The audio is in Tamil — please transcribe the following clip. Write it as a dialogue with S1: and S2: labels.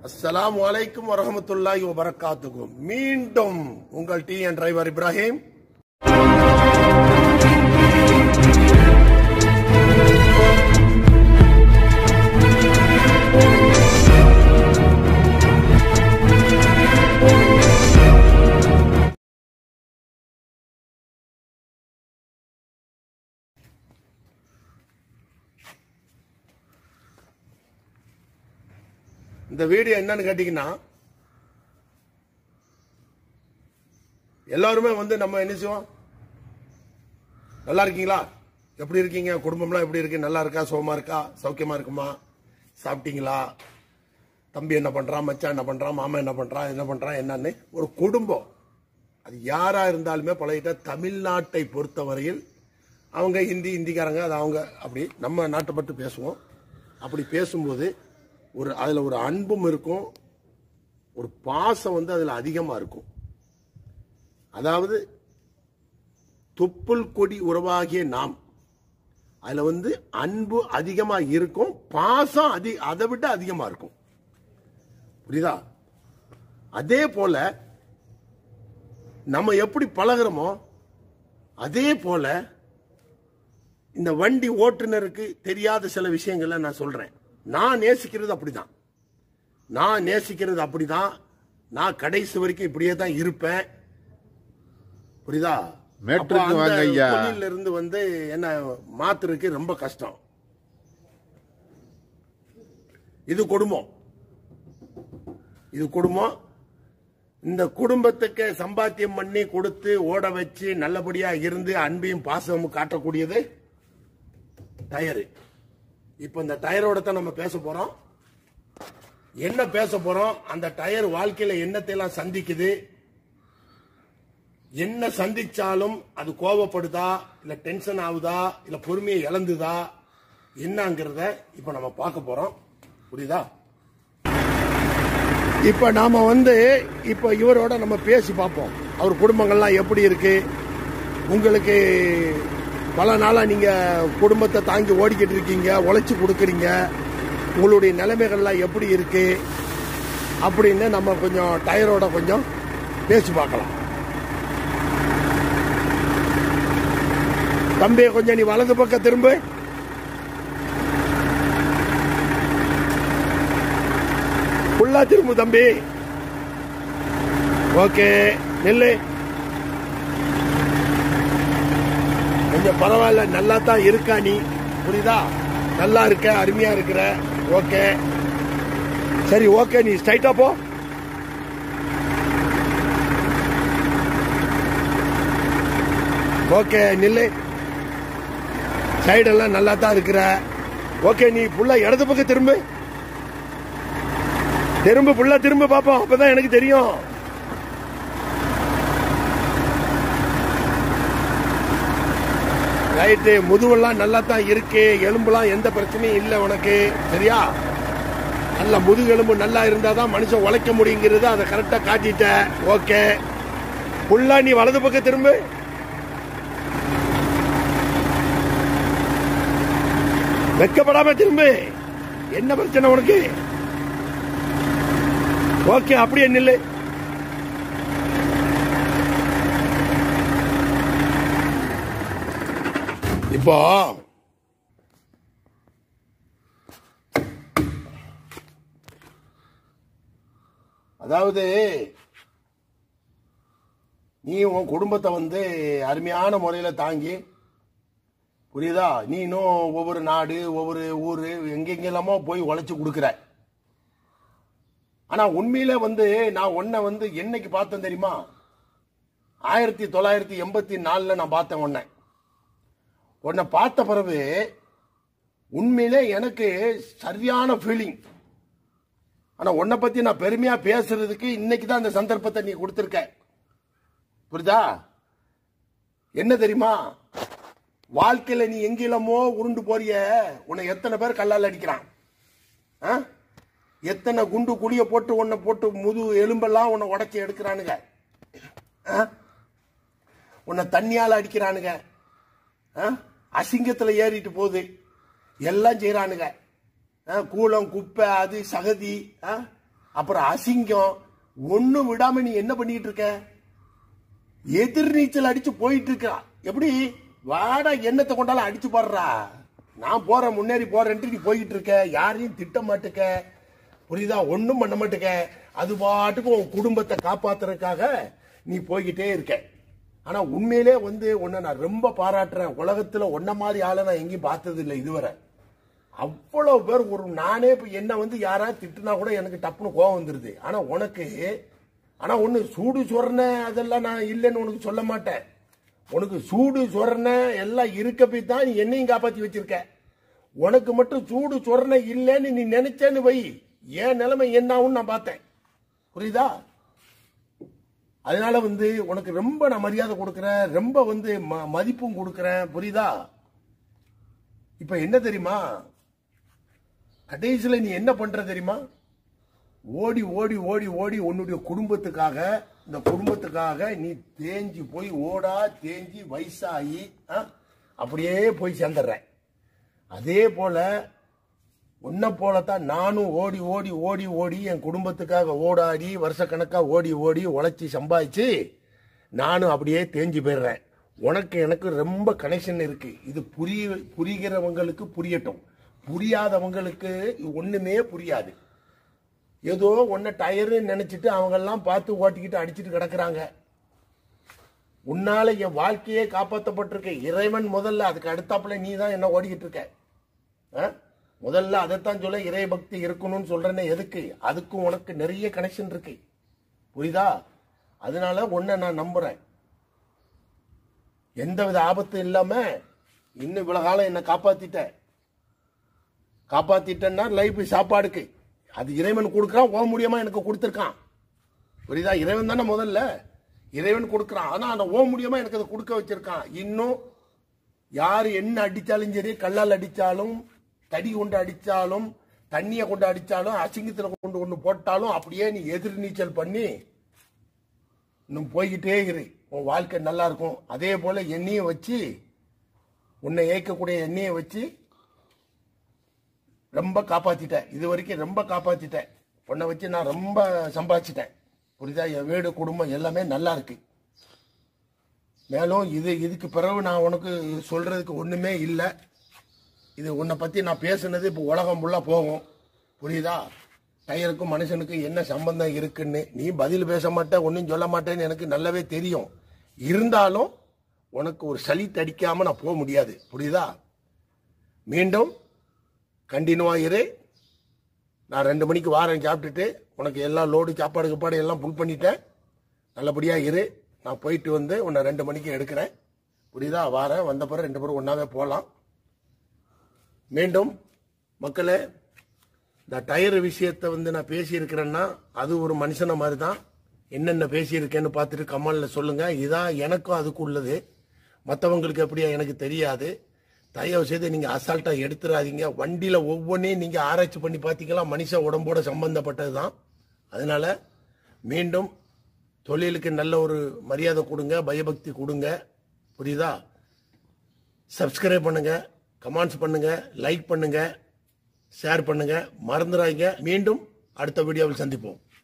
S1: அஸ்ஸலாமு அலைக்கும் வரஹமத்துல்லாஹி வபரகாத்துக்கும் மீண்டும் உங்கள் டி என் டிரைவர் இப்ராஹிம் இந்த வீடியோ என்னன்னு கேட்டீங்கன்னா எல்லாருமே வந்து நம்ம என்ன செய்வோம் நல்லா இருக்கீங்களா எப்படி இருக்கீங்க குடும்பம்லாம் எப்படி இருக்கு நல்லா இருக்கா சுகமா இருக்கா சௌக்கியமா இருக்குமா சாப்பிட்டீங்களா தம்பி என்ன பண்றான் மச்சான் என்ன பண்றான் மாமா என்ன பண்றான் என்ன பண்றான் என்னன்னு ஒரு குடும்பம் அது யாரா இருந்தாலுமே பழகிட்ட தமிழ்நாட்டை பொறுத்தவரையில் அவங்க ஹிந்தி ஹிந்திக்காரங்க அது அவங்க அப்படி நம்ம நாட்டை பற்றி பேசுவோம் அப்படி பேசும்போது ஒரு அதில் ஒரு அன்பும் இருக்கும் ஒரு பாசம் வந்து அதில் அதிகமாக இருக்கும் அதாவது தொப்புள் கொடி உறவாகிய நாம் அதில் வந்து அன்பு அதிகமாக இருக்கும் பாசம் அதி அதை விட அதிகமாக இருக்கும் புரியுதா அதே போல நம்ம எப்படி பழகுறோமோ அதே போல இந்த வண்டி ஓட்டுநருக்கு தெரியாத சில விஷயங்களை நான் சொல்றேன் நான் நேசிக்கிறது அப்படிதான் நான் நேசிக்கிறது அப்படிதான் நான் கடைசி வரைக்கும் இப்படியே தான் இருப்பேன் புரியுதா
S2: மேட்டுக்கு
S1: அப்ப அந்த
S2: வாங்க ஐயா.
S1: தொழில்ல இருந்து வந்து என்ன மாத்துறதுக்கு ரொம்ப கஷ்டம் இது குடும்பம் இது குடும்பம் இந்த குடும்பத்துக்கு சம்பாத்தியம் பண்ணி கொடுத்து ஓட வச்சு நல்லபடியா இருந்து அன்பையும் பாசமும் காட்டக்கூடியது டயரு இப்போ இந்த டயரோட தான் நம்ம பேச போறோம் என்ன பேச போறோம் அந்த டயர் வாழ்க்கையில என்னத்தை எல்லாம் சந்திக்குது என்ன சந்திச்சாலும் அது கோபப்படுதா இல்ல டென்ஷன் ஆகுதா இல்ல பொறுமையை இழந்துதா என்னங்கிறத இப்ப நம்ம பார்க்க போறோம் புரியுதா இப்ப நாம வந்து இப்ப இவரோட நம்ம பேசி பார்ப்போம் அவர் குடும்பங்கள்லாம் எப்படி இருக்கு உங்களுக்கு பல நாளா நீங்க குடும்பத்தை தாங்கி ஓடிக்கிட்டு இருக்கீங்க உழைச்சு கொடுக்குறீங்க உங்களுடைய நிலைமைகள்லாம் எப்படி இருக்கு அப்படின்னு நம்ம கொஞ்சம் டயரோட கொஞ்சம் பேசி பார்க்கலாம் தம்பி கொஞ்சம் நீ வலது பக்கம் திரும்ப ஃபுல்லா திரும்பு தம்பி ஓகே நெல்லு கொஞ்சம் பரவாயில்ல நல்லா தான் இருக்கா நீ புரியுதா நல்லா இருக்க அருமையா இருக்கிற ஓகே சரி ஓகே நீ ஸ்ட்ரைட்டா போ ஓகே நில்லு சைடெல்லாம் நல்லா தான் இருக்கிற ஓகே நீ புள்ள இடது பக்கம் திரும்பு திரும்ப புள்ள திரும்ப பாப்போம் அப்பதான் எனக்கு தெரியும் ரைட்டு முதுவெல்லாம் நல்லா தான் இருக்கு எலும்புலாம் எந்த பிரச்சனையும் இல்லை உனக்கு சரியா நல்ல முதுகெலும்பு நல்லா இருந்தாதான் மனுஷன் உழைக்க முடியுங்கிறது அதை கரெக்டா காட்டிட்ட ஓகே புல்லா நீ வலது பக்கம் திரும்ப வெக்கப்படாம திரும்ப என்ன பிரச்சனை உனக்கு ஓகே அப்படியே நில்லு இப்போ அதாவது நீ உன் குடும்பத்தை வந்து அருமையான முறையில தாங்கி புரியுதா நீ இன்னும் ஒவ்வொரு நாடு ஒவ்வொரு ஊரு எங்கெங்கெல்லாமோ போய் உழைச்சு கொடுக்குற ஆனா உண்மையில வந்து நான் உன்னை வந்து என்னைக்கு பார்த்தேன் தெரியுமா ஆயிரத்தி தொள்ளாயிரத்தி எண்பத்தி நாலுல நான் பார்த்தேன் உன்னை உன்னை பார்த்த பிறகு உண்மையிலே எனக்கு சரியான ஃபீலிங் ஆனா உன்னை பத்தி நான் பெருமையா பேசுறதுக்கு இன்னைக்கு தான் அந்த சந்தர்ப்பத்தை நீ கொடுத்துருக்க புரியுதா என்ன தெரியுமா வாழ்க்கையில நீ எங்கிலமோ உருண்டு போறிய உன்னை எத்தனை பேர் கல்லால் அடிக்கிறான் ஆ? எத்தனை குண்டு குழிய போட்டு உன்னை போட்டு முது எலும்பெல்லாம் உன்னை உடைச்சி எடுக்கிறானுங்க ஆ? உன்னை தண்ணியால அடிக்கிறானுங்க ஆ? அசிங்கத்துல ஏறிட்டு போகுது எல்லாம் செய்யறானுங்க கூலம் குப்பை அது சகதி ஆ? அப்புறம் அசிங்கம் ஒண்ணும் விடாம நீ என்ன பண்ணிட்டு இருக்க எதிர்நீச்சல் அடிச்சு போயிட்டு இருக்கா எப்படி வாடா எண்ணத்தை கொண்டாலும் அடிச்சு போடுறா நான் போறேன் முன்னேறி போறேன்ட்டு நீ போய்கிட்டு இருக்க யாரையும் திட்ட மாட்டுக்க புரியுதா ஒண்ணும் பண்ண மாட்டுக்க அது பாட்டுக்கு உன் குடும்பத்தை காப்பாத்துறதுக்காக நீ போய்கிட்டே இருக்க ஆனா உண்மையிலே வந்து உன்னை நான் ரொம்ப பாராட்டுறேன் உலகத்துல உன்ன மாதிரி ஆளை நான் எங்கேயும் பார்த்தது இல்லை இதுவரை அவ்வளவு பேர் ஒரு நானே இப்ப என்ன வந்து யாராவது திட்டுனா கூட எனக்கு டப்புன்னு கோவம் வந்துருது ஆனா உனக்கு ஆனா ஒண்ணு சூடு சொரண அதெல்லாம் நான் இல்லைன்னு உனக்கு சொல்ல மாட்டேன் உனக்கு சூடு சொரண எல்லாம் இருக்க போய் தான் நீ என்னையும் காப்பாத்தி வச்சிருக்க உனக்கு மட்டும் சூடு சொரண இல்லைன்னு நீ நினைச்சேன்னு வை என் நிலைமை என்ன ஆகும்னு நான் பார்த்தேன் புரியுதா அதனால வந்து உனக்கு ரொம்ப நான் மரியாதை கொடுக்குறேன் ரொம்ப வந்து ம- மதிப்பும் கொடுக்குறேன் புரியுதா இப்ப என்ன தெரியுமா கடைசியில நீ என்ன பண்ற தெரியுமா ஓடி ஓடி ஓடி ஓடி உன்னுடைய குடும்பத்துக்காக இந்த குடும்பத்துக்காக நீ தேஞ்சி போய் ஓடா தேஞ்சி வயசாகி ஆ, அப்படியே போய் சேர்ந்துடுற அதே போல உன்னை போலத்தான் நானும் ஓடி ஓடி ஓடி ஓடி என் குடும்பத்துக்காக ஓடாடி வருஷக்கணக்கா ஓடி ஓடி உழைச்சி சம்பாதிச்சு நானும் அப்படியே தேஞ்சு போயிடுறேன் உனக்கு எனக்கு ரொம்ப கனெக்ஷன் இருக்கு இது புரிய புரிகிறவங்களுக்கு புரியட்டும் புரியாதவங்களுக்கு ஒண்ணுமே புரியாது ஏதோ ஒன்ன டயரு நினைச்சிட்டு அவங்க எல்லாம் பார்த்து ஓட்டிக்கிட்டு அடிச்சிட்டு கிடக்குறாங்க உன்னால என் வாழ்க்கையே காப்பாற்றப்பட்டிருக்க இறைவன் முதல்ல அதுக்கு அடுத்தாப்புல நீ தான் என்ன ஓடிக்கிட்டு இருக்க ஆ? முதல்ல அதைத்தான் சொல்ல இறை பக்தி இருக்கணும்னு சொல்றேனே எதுக்கு அதுக்கும் உனக்கு நிறைய கனெக்ஷன் இருக்கு புரியுதா அதனால உன்னை நான் நம்புறேன் எந்தவித ஆபத்து இல்லாம இன்னும் இவ்வளவு காலம் என்னை காப்பாத்திட்ட காப்பாத்திட்டேன்னா லைஃப் சாப்பாடுக்கு அது இறைவன் கொடுக்குறான் ஓ முடியாம எனக்கு கொடுத்துருக்கான் புரியுதா இறைவன் தானே முதல்ல இறைவன் கொடுக்குறான் ஆனா அந்த ஓ முடியாம எனக்கு அதை கொடுக்க வச்சிருக்கான் இன்னும் யார் என்ன அடிச்சாலும் சரி கல்லால் அடிச்சாலும் தடி கொண்டு அடிச்சாலும் தண்ணியை கொண்டு அடிச்சாலும் அசிங்கத்துல கொண்டு கொண்டு போட்டாலும் அப்படியே நீ எதிர் நீச்சல் பண்ணி இன்னும் போய்கிட்டே இரு உன் வாழ்க்கை நல்லா இருக்கும் அதே போல எண்ணெயை வச்சு உன்னை ஏற்கக்கூடிய எண்ணெயை வச்சு ரொம்ப காப்பாத்திட்டேன் இது வரைக்கும் ரொம்ப காப்பாத்திட்டேன் உன்னை வச்சு நான் ரொம்ப சம்பாதிச்சிட்டேன் புரியுதா என் வீடு குடும்பம் எல்லாமே நல்லா இருக்கு மேலும் இது இதுக்கு பிறகு நான் உனக்கு சொல்றதுக்கு ஒண்ணுமே இல்லை இது உன்னை பத்தி நான் பேசுனது இப்போ உலகம் ஃபுல்லா போகும் புரியுதா டயருக்கும் மனுஷனுக்கும் என்ன சம்பந்தம் இருக்குன்னு நீ பதில் பேச மாட்ட ஒன்றும் சொல்ல மாட்டேன்னு எனக்கு நல்லாவே தெரியும் இருந்தாலும் உனக்கு ஒரு சளி தடிக்காம நான் போக முடியாது புரியுதா மீண்டும் கண்டினியூவா இரு நான் ரெண்டு மணிக்கு வாரேன் சாப்பிட்டுட்டு உனக்கு எல்லா லோடு சாப்பாடு கீப்பாடு எல்லாம் புல் பண்ணிட்டேன் நல்லபடியா இரு நான் போயிட்டு வந்து உன்னை ரெண்டு மணிக்கு எடுக்கிறேன் புரியுதா வாரேன் வந்த பிறகு ரெண்டு பேரும் ஒன்றாவே போகலாம் மீண்டும் மக்களே இந்த டயர் விஷயத்தை வந்து நான் பேசியிருக்கிறேன்னா அது ஒரு மனுஷனை மாதிரி தான் என்னென்ன பேசியிருக்கேன்னு பார்த்துட்டு கமெண்ட்ல சொல்லுங்க இதான் எனக்கும் அதுக்கு உள்ளது மற்றவங்களுக்கு எப்படியா எனக்கு தெரியாது தயவு செய்து நீங்க அசால்ட்டா எடுத்துடாதீங்க வண்டியில ஒவ்வொன்றையும் நீங்க ஆராய்ச்சி பண்ணி பார்த்தீங்களா மனுஷ உடம்போட சம்பந்தப்பட்டது தான் அதனால மீண்டும் தொழிலுக்கு நல்ல ஒரு மரியாதை கொடுங்க பயபக்தி கொடுங்க புரியுதா சப்ஸ்கிரைப் பண்ணுங்க கமெண்ட்ஸ் பண்ணுங்க லைக் பண்ணுங்க ஷேர் பண்ணுங்க மறந்துடாதீங்க மீண்டும் அடுத்த வீடியோவில் சந்திப்போம்